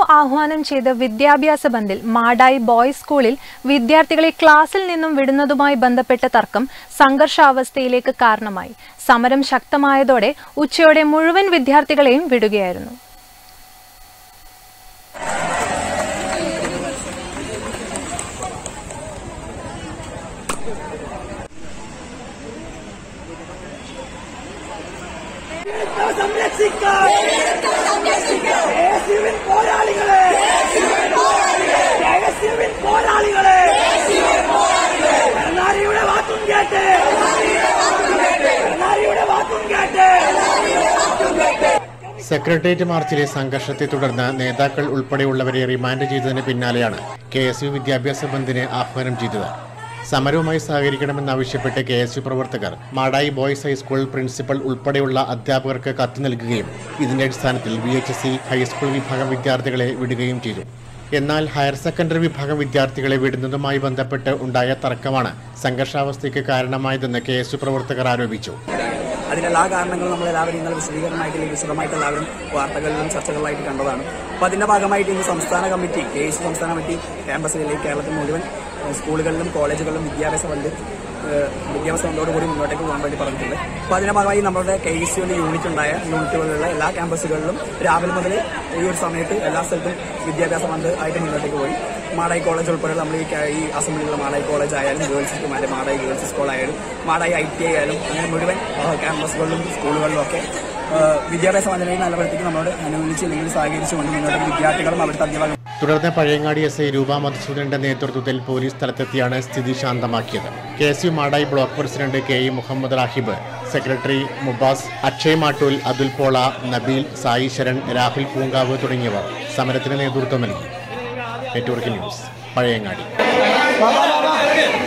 ആഹ്വാനം ചെയ്ത വിദ്യാഭ്യാസ ബന്ദിൽ മാടായി ബോയ്സ് സ്കൂളിൽ വിദ്യാർത്ഥികളെ ക്ലാസ്സിൽ നിന്നും വിടുന്നതുമായി ബന്ധപ്പെട്ട തർക്കം സംഘർഷാവസ്ഥയിലേക്ക് കാരണമായി സമരം ശക്തമായതോടെ ഉച്ചയോടെ മുഴുവൻ വിദ്യാർത്ഥികളെയും വിടുകയായിരുന്നു സംരക്ഷിക്കാൻ യേശുവിൻ പോരാളികളെ യേശുവിൻ പോരാളികളെ ഭരണാരിയുടെ വാക്കും കേട്ട് ഭരണാരിയുടെ വാക്കും കേട്ട് സെക്രട്ടേറിയറ്റ് മാർച്ചിലെ സംഘർഷത്തെ തുടർന്ന് നേതാക്കൾ ഉൾപ്പെടെയുള്ളവരെ റിമാൻഡ് ചെയ്തതിന് പിന്നാലെയാണ് കെ എസ് യു വിദ്യാഭ്യാസ ബന്ദിന് ആഹ്വാനം ചെയ്തത് സമരവുമായി സഹകരിക്കണമെന്നാവശ്യപ്പെട്ട് കെ എസ് യു പ്രവർത്തകർ മാടായി ബോയ്സ് ഹൈസ്കൂൾ പ്രിൻസിപ്പൽ ഉൾപ്പെടെയുള്ള അധ്യാപകർക്ക് കത്ത് നൽകുകയും ഇതിന്റെ അടിസ്ഥാനത്തിൽ V H S C high school വിഭാഗം വിദ്യാർത്ഥികളെ വിടുകയും ചെയ്തു എന്നാൽ ഹയർ സെക്കൻഡറി വിഭാഗം വിദ്യാർത്ഥികളെ വിടുന്നതുമായി ബന്ധപ്പെട്ട് ഉണ്ടായ തർക്കമാണ് സംഘർഷാവസ്ഥയ്ക്ക് കാരണമായതെന്ന് കെ എസ് യു പ്രവർത്തകർ ആരോപിച്ചു അതിനെല്ലാ കാരണങ്ങളും നമ്മൾ എല്ലാവരും ഇന്നലെ വിശദീകരണമായിട്ട് വിശദമായിട്ട് എല്ലാവരും വാർത്തകളിലും ചർച്ചകളിലായിട്ട് കണ്ടതാണ് അപ്പോൾ അതിന്റെ ഭാഗമായിട്ട് ഇന്ന് സംസ്ഥാന കമ്മിറ്റി കെ എസ് സംസ്ഥാന കമ്മിറ്റി ക്യാമ്പസുകളിലേക്ക് കേരളത്തിൽ മുഴുവൻ ഏഹ്, സ്കൂളുകളിലും കോളേജുകളിലും വിദ്യാഭ്യാസ ഫണ്ട് ഏഹ്, വിദ്യാഭ്യാസ ഫണ്ടോട് കൂടി മുന്നോട്ടേക്ക് പോകാൻ വേണ്ടി പറഞ്ഞിട്ടുണ്ട് അപ്പോൾ അതിന്റെ ഭാഗമായി നമ്മുടെ കെ എസ് യുവിന്റെ യൂണിറ്റ് ഉണ്ടായ യൂണിറ്റുകളിലുള്ള എല്ലാ ക്യാമ്പസുകളിലും രാവിലെ മുതൽ ഈ ഒരു സമയത്ത് എല്ലാ സ്ഥലത്തും വിദ്യാഭ്യാസ ഫണ്ട് ആയിട്ട് മുന്നോട്ടേക്ക് പോയി മാടായി കോളേജ് ഉൾപ്പെടെ നമ്മൾ ഈ ക- ഈ അസംബ്ലിയിലുള്ള മാടായി കോളേജ് ആയാലും ഗേൾസ് സ്കൂൾമാരെ മാടായി ഗേൾസ് സ്കൂൾ ആയാലും മാടായി ഐ ടി ആയാലും അങ്ങനെ മുഴുവൻ ആ, ക്യാമ്പസുകളിലും സ്കൂളുകളിലും ഒക്കെ ആ, വിദ്യാഭ്യാസ മന്ത്രിയെ നിലനിർത്തിക്ക് നമ്മളോട് അനുകൂലിച്ച് അല്ലെങ്കിൽ സഹകരിച്ചുകൊണ്ട് മുന്നോട്ട് വിദ്യാർത്ഥികളും അവിടുത്തെ അധ്യാപകരും തുടർന്ന് പഴയങ്ങാടി എസ് ഐ രൂപ മധുസൂദനന്റെ നേതൃത്വത്തിൽ പോലീസ് സ്ഥലത്തെത്തിയാണ് സ്ഥിതി ശാന്തമാക്കിയത് K S U Madayi block president K E Muhammad Rahib secretary Mubas Akshay Mattool Athul Pola Nabeel Sai Sharan Rahul Poonkavu തുടങ്ങിയവർ സമരത്തിന് നേതൃത്വം നൽകി നെറ്റ്വർക്ക് ന്യൂസ് പഴയങ്ങാടി